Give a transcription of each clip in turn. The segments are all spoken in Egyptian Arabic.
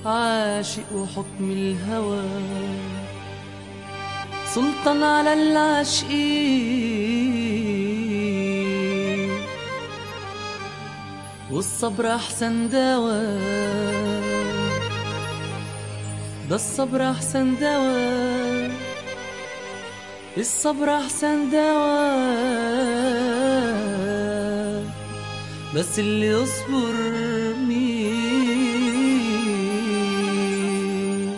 عاشق وحكم الهوى سلطان على العاشقين والصبر أحسن دواء ده الصبر أحسن دواء الصبر أحسن دواء بس اللي يصبر مين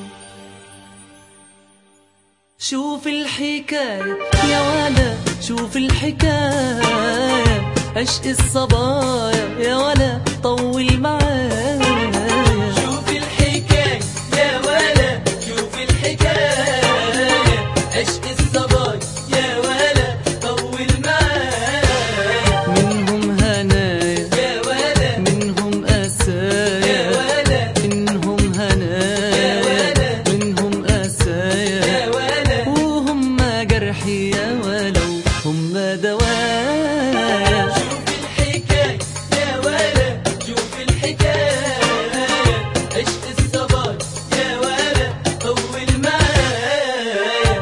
شوف الحكاية يا ولا شوف الحكاية عشق الصبايا يا ولا طول معايا شوف الحكاية يا ولا شوف الحكاية عشق الصبايا يا ولا طول معايا منهم هنايا يا ولا منهم يا أسايا ولا منهم يا هنايا ولا منهم أسايا يا ولا وهم جرحي يا ولو هم دوايا شوف الحكاية يا ولا شوف الحكاية عشق الصبايا يا ولا طول معايا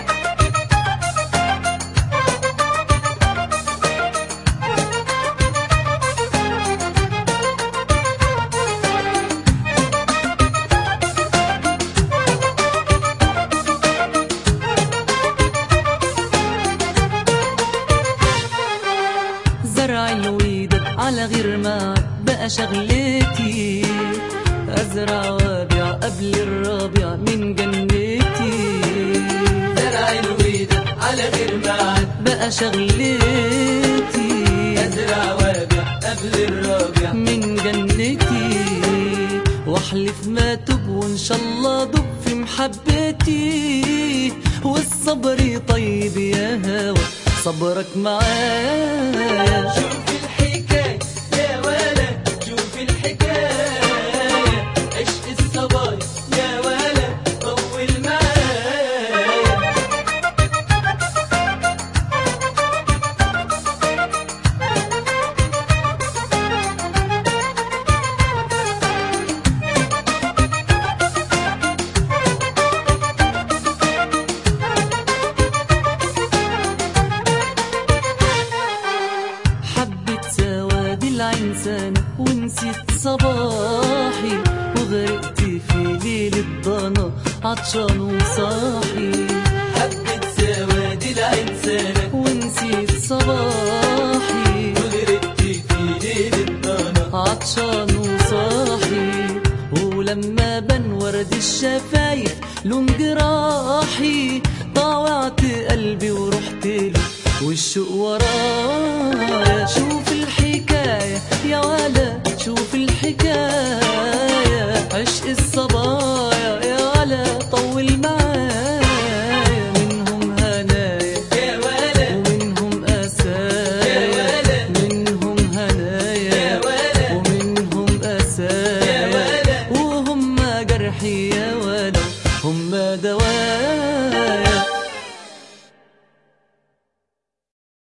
زرع الويدة على غير ما بقى شغلتي أزرع وابيع قبل الرابع من جنتي زرع الويدة على غير معاد بقى شغلتي أزرع وابيع قبل الرابع من جنتي واحلف ما تب وان شاء الله دب في محبتي والصبر طيب يا هوى صبرك معايا شوف الحكاية يا ولا شوف الحكاية عشق الصبايا يا ولا طول معايا حبة سواد العنسانة ونسيت صباحي وغرقت في ليل الضنا عطشان وصاحي حبة سواد العنسانة ونسيت صباحي وغرقت في ليل الضنا عطشان وصاحي ولما بن ورد الشفايف لون جراحي طاوعت قلبي ورحت له والشوق وراه